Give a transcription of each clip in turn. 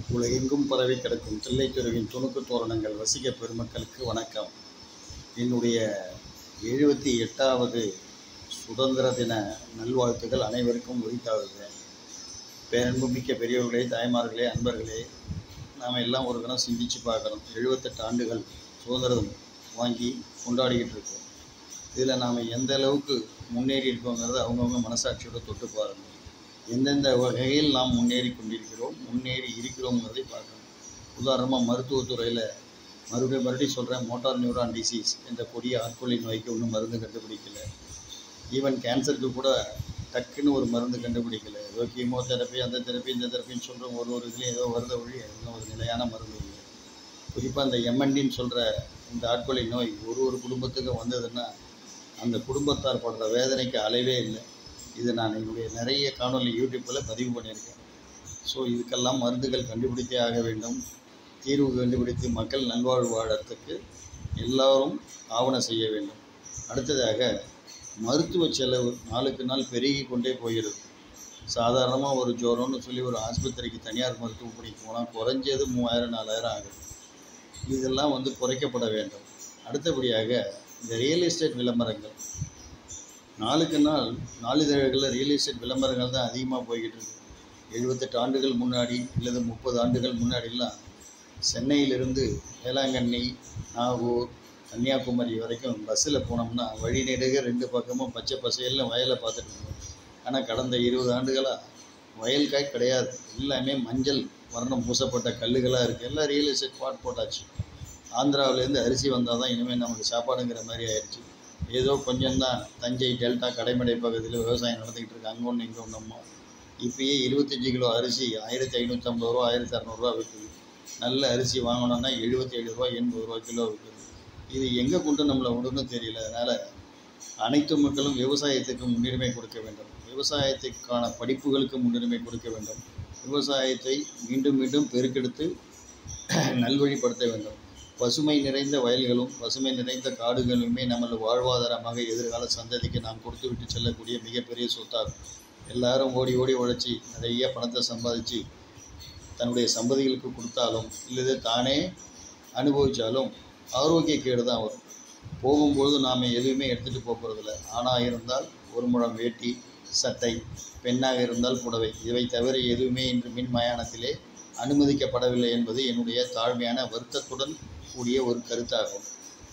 உலகெங்கும் பரவி கிடக்கும் தில்லைத்துறவின் துணுக்கு தோரணங்கள் ரசிக பெருமக்களுக்கு வணக்கம் என்னுடைய எழுபத்தி எட்டாவது சுதந்திர தின நல்வாழ்த்துக்கள் அனைவருக்கும் உரித்தாகுது பேரன்புமிக்க பெரியவர்களே தாய்மார்களே அன்பர்களே நாம் எல்லாம் ஒரு கணம் சிந்திச்சு பார்க்கணும் எழுபத்தெட்டு ஆண்டுகள் சுதந்திரம் வாங்கி கொண்டாடிக்கிட்டு இருக்கோம் இதில் நாம் எந்த அளவுக்கு முன்னேறி இருக்கோங்கிறத அவங்கவுங்க மனசாட்சியோட தொட்டு பாருங்கள் எந்தெந்த வகையில் நாம் முன்னேறி கொண்டிருக்கிறோம் முன்னேறி இருக்கிறோங்கிறதை பார்க்கணும் உதாரணமாக மருத்துவத்துறையில் மறுபடியும் மறுபடியும் சொல்கிறேன் மோட்டார் நியூரான் டிசீஸ் என்ற கொடிய ஆட்கொள்ளி நோய்க்கு ஒன்றும் மருந்து கண்டுபிடிக்கல ஈவன் கேன்சருக்கு கூட டக்குன்னு ஒரு மருந்து கண்டுபிடிக்கல ஏதோ கீமோதெரப்பி அந்த தெரப்பி இந்த தெரப்பின்னு சொல்கிறோம் ஒரு ஒரு இதுலேயும் ஏதோ வருத வழி இன்னும் ஒரு நிலையான மருந்து இல்லை குறிப்பாக அந்த எம்என்டின்னு சொல்கிற இந்த ஆட்கொள்ளி நோய் ஒரு ஒரு குடும்பத்துக்கும் வந்ததுன்னா அந்த குடும்பத்தார் படுற வேதனைக்கு அளவே இல்லை இது நான் என்னுடைய நிறைய காணொலி யூடியூப்பில் பதிவு பண்ணியிருக்கேன் ஸோ இதுக்கெல்லாம் மருந்துகள் கண்டுபிடித்தே ஆக வேண்டும் தீர்வு கண்டுபிடித்து மக்கள் நல்வாழ்வு வாழறதுக்கு எல்லாரும் ஆவணம் செய்ய வேண்டும் அடுத்ததாக மருத்துவ செலவு நாளுக்கு நாள் பெருகி கொண்டே போகிறது சாதாரணமாக ஒரு ஜுரம்னு சொல்லி ஒரு ஆஸ்பத்திரிக்கு தனியார் மருத்துவமனைக்கு போனால் குறைஞ்சது மூவாயிரம் நாலாயிரம் ஆகுது இதெல்லாம் வந்து குறைக்கப்பட வேண்டும் அடுத்தபடியாக இந்த ரியல் எஸ்டேட் விளம்பரங்கள் நாளுக்கு நாள் நாளிதழ்களில் ரியல் எஸ்டேட் விளம்பரங்கள் தான் அதிகமாக போய்கிட்டு இருக்கு எழுபத்தெட்டு ஆண்டுகள் முன்னாடி அல்லது முப்பது ஆண்டுகள் முன்னாடிலாம் சென்னையிலிருந்து வேளாங்கண்ணி நாகூர் கன்னியாகுமரி வரைக்கும் பஸ்ஸில் போனோம்னா வழி நெடுக ரெண்டு பக்கமும் பச்சை பசையில் வயலை பார்த்துட்டு இருந்தோம் ஆனால் கடந்த இருபது ஆண்டுகளாக வயல்காய் கிடையாது எல்லாமே மஞ்சள் வர்ணம் பூசப்பட்ட கல்லுகளாக இருக்குது எல்லாம் ரியல் எஸ்டேட் பாட் போட்டாச்சு ஆந்திராவிலேருந்து அரிசி வந்தால் தான் இனிமேல் நமக்கு சாப்பாடுங்கிற மாதிரி ஆயிடுச்சு ஏதோ கொஞ்சம்தான் தஞ்சை டெல்டா கடைமடை பகுதியில் விவசாயம் நடந்துக்கிட்டு இருக்கு அங்கே ஒன்று இங்கே ஒன்றுமா இப்பயே இருபத்தஞ்சி கிலோ அரிசி ஆயிரத்தி ஐநூற்றம்பது ரூபா ஆயிரத்தி அறநூறுவா விற்குது நல்ல அரிசி வாங்கணும்னா எழுபத்தி ஏழு ரூபா எண்பது ரூபா கிலோ விற்குது இது எங்கே கொண்டு நம்மளை விடுன்னு தெரியல அதனால் அனைத்து மக்களும் விவசாயத்துக்கு முன்னுரிமை கொடுக்க வேண்டும் விவசாயத்துக்கான படிப்புகளுக்கு முன்னுரிமை கொடுக்க வேண்டும் விவசாயத்தை மீண்டும் மீண்டும் பெருக்கெடுத்து நல்வழிப்படுத்த வேண்டும் பசுமை நிறைந்த வயல்களும் பசுமை நிறைந்த காடுகளுமே நமது வாழ்வாதாரமாக எதிர்கால சந்ததிக்கு நாம் கொடுத்து விட்டு செல்லக்கூடிய மிகப்பெரிய சொத்தாகும் எல்லாரும் ஓடி ஓடி உழைச்சி நிறைய பணத்தை சம்பாதிச்சு தன்னுடைய சம்பதிகளுக்கு கொடுத்தாலும் இல்லது தானே அனுபவித்தாலும் ஆரோக்கிய கேடு தான் வரும் போகும்பொழுது நாம் எதுவுமே எடுத்துகிட்டு போக போகிறதில்ல ஆணாக இருந்தால் ஒரு முழம் வேட்டி சட்டை பெண்ணாக இருந்தால் புடவை இவை தவிர எதுவுமே இன்று மின் மயானத்திலே அனுமதிக்கப்படவில்லை என்பது என்னுடைய தாழ்மையான வருத்தத்துடன் கூடிய ஒரு கருத்தாகும்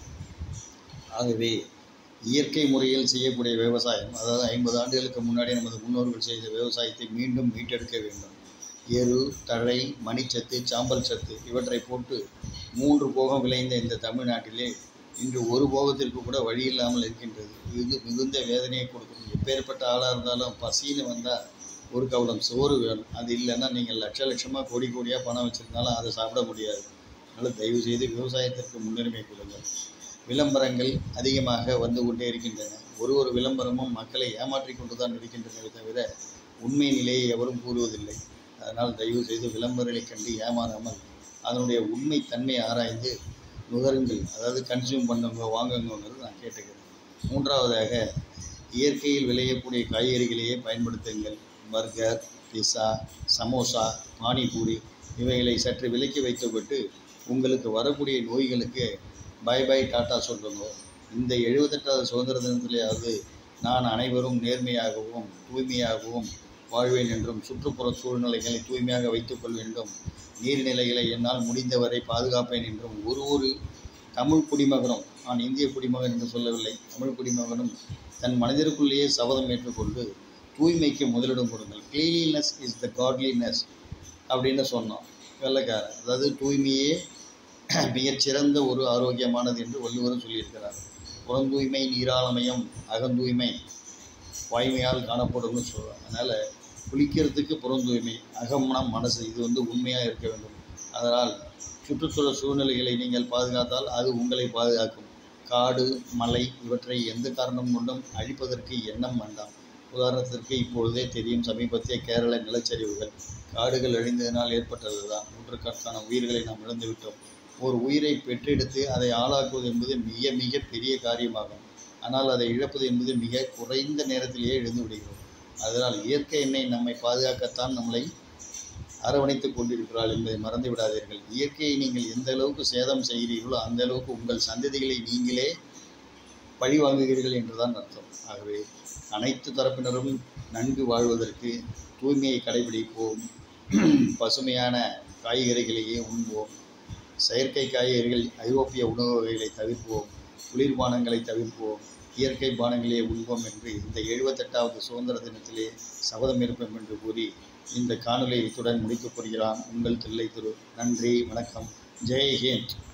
ஆகவே இயற்கை முறையில் செய்யக்கூடிய விவசாயம் அதாவது ஐம்பது ஆண்டுகளுக்கு முன்னாடி நமது முன்னோர்கள் செய்த விவசாயத்தை மீண்டும் மீட்டெடுக்க வேண்டும் எரு தழை மணிச்சத்து சாம்பல் சத்து இவற்றை போட்டு மூன்று போகம் விளைந்த இந்த தமிழ்நாட்டிலே இன்று ஒரு போகத்திற்கு கூட வழி இல்லாமல் இருக்கின்றது இது மிகுந்த வேதனையை கொடுக்கும் எப்பேற்பட்ட ஆளாக இருந்தாலும் பசின்னு வந்தால் ஒரு கவலம் சோறு வேணும் அது இல்லைன்னா நீங்கள் லட்ச லட்சமாக கோடி கோடியாக பணம் வச்சுருந்தாலும் அதை சாப்பிட முடியாது அதனால் தயவு செய்து விவசாயத்திற்கு முன்னுரிமை கொடுங்கள் விளம்பரங்கள் அதிகமாக வந்து கொண்டே இருக்கின்றன ஒரு ஒரு விளம்பரமும் மக்களை ஏமாற்றி கொண்டு தான் இருக்கின்றன தவிர உண்மை நிலையை எவரும் கூறுவதில்லை அதனால் தயவு செய்து விளம்பரங்களை கண்டு ஏமாறாமல் அதனுடைய உண்மை தன்மை ஆராய்ந்து நுகருங்கள் அதாவது கன்சியூம் பண்ணுங்க வாங்குங்கிறது நான் கேட்டுக்கிறேன் மூன்றாவதாக இயற்கையில் விளையக்கூடிய காய்கறிகளையே பயன்படுத்துங்கள் பர்கர் பிஸா சமோசா பானிபூரி இவைகளை சற்று விலக்கி வைத்துவிட்டு உங்களுக்கு வரக்கூடிய நோய்களுக்கு பை பை டாட்டா சொல்லுங்க இந்த எழுபத்தெட்டாவது சுதந்திர தினத்திலேயாவது நான் அனைவரும் நேர்மையாகவும் தூய்மையாகவும் வாழ்வேன் என்றும் சுற்றுப்புற சூழ்நிலைகளை தூய்மையாக வைத்துக்கொள் வேண்டும் நீர்நிலைகளை என்னால் முடிந்தவரை பாதுகாப்பேன் என்றும் ஒரு ஒரு தமிழ் குடிமகனும் நான் இந்திய குடிமகன் என்று சொல்லவில்லை தமிழ் குடிமகனும் தன் மனதிற்குள்ளேயே சபதம் ஏற்றுக்கொண்டு தூய்மைக்கு முதலிடம் கொடுங்கள் கிளீனினஸ் இஸ் த காட்லினஸ் அப்படின்னு சொன்னோம் வெள்ளைக்காரன் அதாவது தூய்மையே மிகச்சிறந்த ஒரு ஆரோக்கியமானது என்று வள்ளுவரும் சொல்லியிருக்கிறார் புறந்தூய்மை நீராளமயம் அகந்தூய்மை வாய்மையால் காணப்படும்னு சொல்கிறோம் அதனால் குளிக்கிறதுக்கு புறந்தூய்மை அகம்னா மனசு இது வந்து உண்மையாக இருக்க வேண்டும் அதனால் சுற்றுச்சூழல் சூழ்நிலைகளை நீங்கள் பாதுகாத்தால் அது உங்களை பாதுகாக்கும் காடு மலை இவற்றை எந்த காரணம் கொண்டும் அழிப்பதற்கு எண்ணம் வேண்டாம் உதாரணத்திற்கு இப்பொழுதே தெரியும் சமீபத்திய கேரள நிலச்சரிவுகள் காடுகள் அழிந்ததினால் ஏற்பட்டது தான் நூற்றுக்கணக்கான உயிர்களை நாம் இழந்துவிட்டோம் ஒரு உயிரை பெற்றெடுத்து அதை ஆளாக்குவது என்பது மிக மிக பெரிய காரியமாகும் ஆனால் அதை இழப்பது என்பது மிக குறைந்த நேரத்திலேயே இழந்து விடுகிறோம் அதனால் இயற்கை எண்ணெய் நம்மை பாதுகாக்கத்தான் நம்மளை அரவணைத்துக் கொண்டிருக்கிறாள் என்பதை மறந்து விடாதீர்கள் இயற்கையை நீங்கள் எந்த அளவுக்கு சேதம் செய்கிறீர்களோ அந்த அளவுக்கு உங்கள் சந்ததிகளை நீங்களே பழி வாங்குகிறீர்கள் என்றுதான் அர்த்தம் ஆகவே அனைத்து தரப்பினரும் நன்கு வாழ்வதற்கு தூய்மையை கடைபிடிப்போம் பசுமையான காய்கறிகளையே உண்போம் செயற்கை காய்கறிகள் ஐரோப்பிய உணவு வகைகளை தவிர்ப்போம் குளிர்பானங்களை தவிர்ப்போம் இயற்கை பானங்களே உண்போம் என்று இந்த எழுபத்தெட்டாவது சுதந்திர தினத்திலே சபதம் இருப்போம் என்று கூறி இந்த காணொலியை இத்துடன் முடிக்கப் போகிறான் உங்கள் தில்லை திரு நன்றி வணக்கம் ஜெய் ஹிந்த்